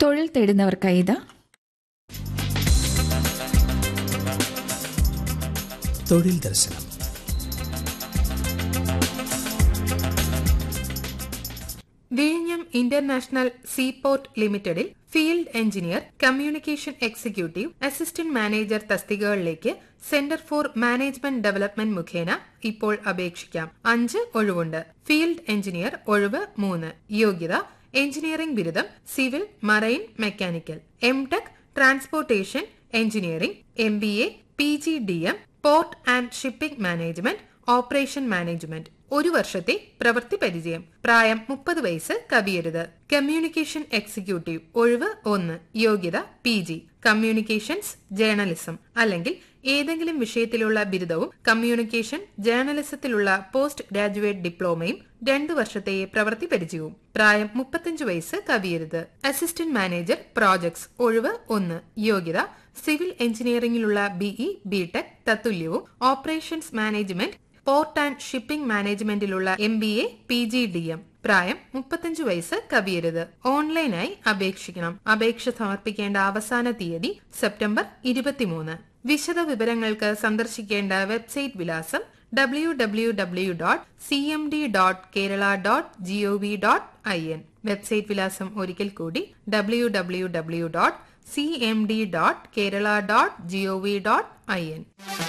തൊഴിൽ തേടുന്നവർക്കായി ഇതാ തൊഴിൽ ദർശനം വിഴിഞ്ഞം ഇന്റർനാഷണൽ സീപോർട്ട് ലിമിറ്റഡിൽ field engineer communication executive assistant manager തസ്തികകളിലേക്ക് സെന്റർ ഫോർ മാനേജ്മെന്റ് ഡെവലപ്മെന്റ് മുഖേന ഇപ്പോൾ അപേക്ഷിക്കാം അഞ്ച് ഒഴിവുണ്ട് ഫീൽഡ് എഞ്ചിനീയർ ഒഴിവ് മൂന്ന് യോഗ്യത എഞ്ചിനീയറിംഗ് ബിരുദം civil marine mechanical M tech transportation engineering M B A P G D M port and shipping management operation management ഒരു വർഷത്തെ പ്രവൃത്തി പരിചയം പ്രായം മുപ്പത് വയസ്സ് കവിയരുത് കമ്മ്യൂണിക്കേഷൻ എക്സിക്യൂട്ടീവ് ഒഴിവ് ഒന്ന് യോഗ്യത പി ജി കമ്മ്യൂണിക്കേഷൻസ് ജേർണലിസം അല്ലെങ്കിൽ ഏതെങ്കിലും വിഷയത്തിലുള്ള ബിരുദവും കമ്മ്യൂണിക്കേഷൻ ജേർണലിസത്തിലുള്ള പോസ്റ്റ് ഗ്രാജുവേറ്റ് ഡിപ്ലോമയും രണ്ടു വർഷത്തെ പ്രവൃത്തി പരിചയവും പ്രായം മുപ്പത്തഞ്ച് വയസ്സ് കവിയരുത് അസിസ്റ്റന്റ് മാനേജർ പ്രോജക്ട്സ് ഒഴിവ് ഒന്ന് യോഗ്യത സിവിൽ എഞ്ചിനീയറിംഗിലുള്ള ബിഇ ബിടെക് തത്തുല്യവും operations management port and shipping മാനേജ്മെന്റിലുള്ള M B A P G D M പ്രായം മുപ്പത്തഞ്ച് വയസ്സ് കവിയരുത് ഓൺലൈനായി അപേക്ഷിക്കണം അപേക്ഷ സമർപ്പിക്കേണ്ട അവസാന തീയതി സെപ്റ്റംബർ ഇരുപത്തിമൂന്ന് വിശദ വിവരങ്ങൾക്ക് സന്ദർശിക്കേണ്ട വെബ്സൈറ്റ് വിലാസം W W W dot C M D dot Kerala dot G O V dot I N website വിലാസം ഒരിക്കൽ കൂടി W W W dot C M D dot Kerala dot G O V dot I N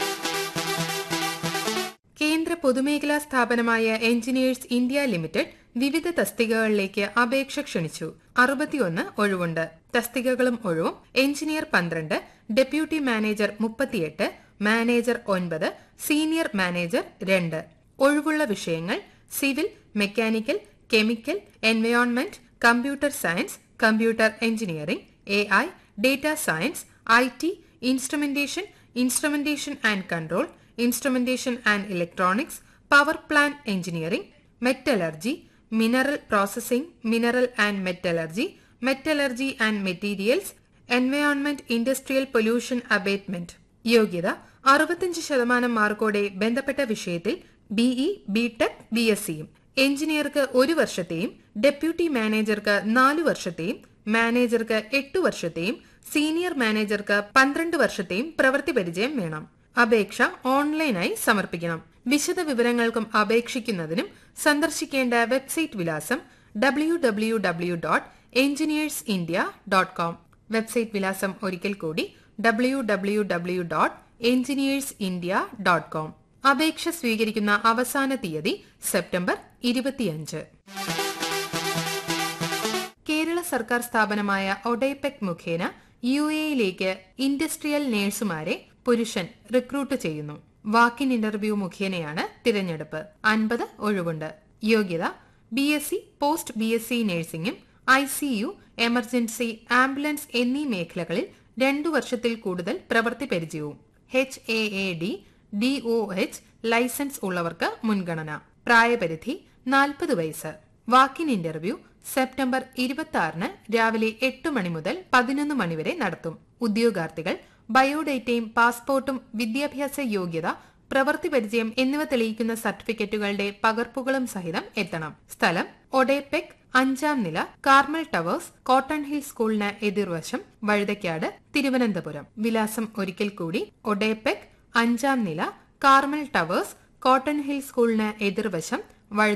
കേന്ദ്ര പൊതുമേഖലാ സ്ഥാപനമായ engineers India limited വിവിധ തസ്തികകളിലേക്ക് അപേക്ഷ ക്ഷണിച്ചു അറുപത്തിയൊന്ന് ഒഴിവുണ്ട് തസ്തികകളും ഒഴിവും എഞ്ചിനീയർ പന്ത്രണ്ട് ഡെപ്യൂട്ടി മാനേജർ മുപ്പത്തിയെട്ട് മാനേജർ ഒൻപത് സീനിയർ മാനേജർ രണ്ട് ഒഴിവുള്ള വിഷയങ്ങൾ civil mechanical chemical environment computer science computer engineering A I data science I T instrumentation instrumentation and control instrumentation and electronics power plant engineering metallurgy mineral processing mineral and metallurgy metallurgy and materials environment industrial pollution abatement യോഗ്യത അറുപത്തിയഞ്ച് ശതമാനം മാർക്കോടെ ബന്ധപ്പെട്ട വിഷയത്തിൽ BE BTech B S സിയും എഞ്ചിനീയർക്ക് ഒരു വർഷത്തെയും deputy മാനേജർക്ക് നാലു വർഷത്തെയും മാനേജർക്ക് എട്ടു വർഷത്തെയും സീനിയർ മാനേജർക്ക് പന്ത്രണ്ട് വർഷത്തെയും പ്രവൃത്തി പരിചയം വേണം അപേക്ഷ ഓൺലൈനായി സമർപ്പിക്കണം വിശദ വിവരങ്ങൾക്കും അപേക്ഷിക്കുന്നതിനും സന്ദർശിക്കേണ്ട വെബ്സൈറ്റ് വിലാസം W W W dot engineers India dot com website വിലാസം ഒരിക്കൽ കൂടി W W W dot engineers India dot com അപേക്ഷ സ്വീകരിക്കുന്ന അവസാന തീയതി സെപ്റ്റംബർ ഇരുപത്തിയഞ്ച് കേരള സർക്കാർ സ്ഥാപനമായ ഒഡേപെക് മുഖേന യു എയിലേക്ക് ഇൻഡസ്ട്രിയൽ നഴ്സുമാരെ പുരുഷൻ റിക്രൂട്ട് ചെയ്യുന്നു വാക്കിൻ ഇന്റർവ്യൂ മുഖേനയാണ് തിരഞ്ഞെടുപ്പ് അൻപത് ഒഴിവുണ്ട് യോഗ്യത B S C post B S C നഴ്സിംഗും I C U emergency ambulance എന്നീ മേഖലകളിൽ രണ്ടു വർഷത്തിൽ കൂടുതൽ പ്രവൃത്തി പരിചയവും H A A D D O H licence ഉള്ളവർക്ക് മുൻഗണന പ്രായപരിധി നാൽപ്പത് വയസ്സ് വാക്കിൻ ഇന്റർവ്യൂ സെപ്റ്റംബർ ഇരുപത്തി ആറിന് രാവിലെ എട്ട് മണി മുതൽ പതിനൊന്ന് മണിവരെ നടത്തും ഉദ്യോഗാർത്ഥികൾ ബയോഡേറ്റയും പാസ്പോർട്ടും വിദ്യാഭ്യാസ യോഗ്യത പ്രവൃത്തി പരിചയം എന്നിവ തെളിയിക്കുന്ന സർട്ടിഫിക്കറ്റുകളുടെ പകർപ്പുകളും സഹിതം എത്തണം സ്ഥലം ഒഡേപെക് അഞ്ചാം നില കാർമൽ ടവേഴ്സ് കോട്ടൺ ഹിൽ സ്കൂളിന് എതിർവശം വഴുതക്കാട് തിരുവനന്തപുരം വിലാസം ഒരിക്കൽ കൂടി ഒഡേപെക് അഞ്ചാം നില കാർമൽ ടവേഴ്സ് കോട്ടൺ ഹിൽ സ്കൂളിന് എതിർവശം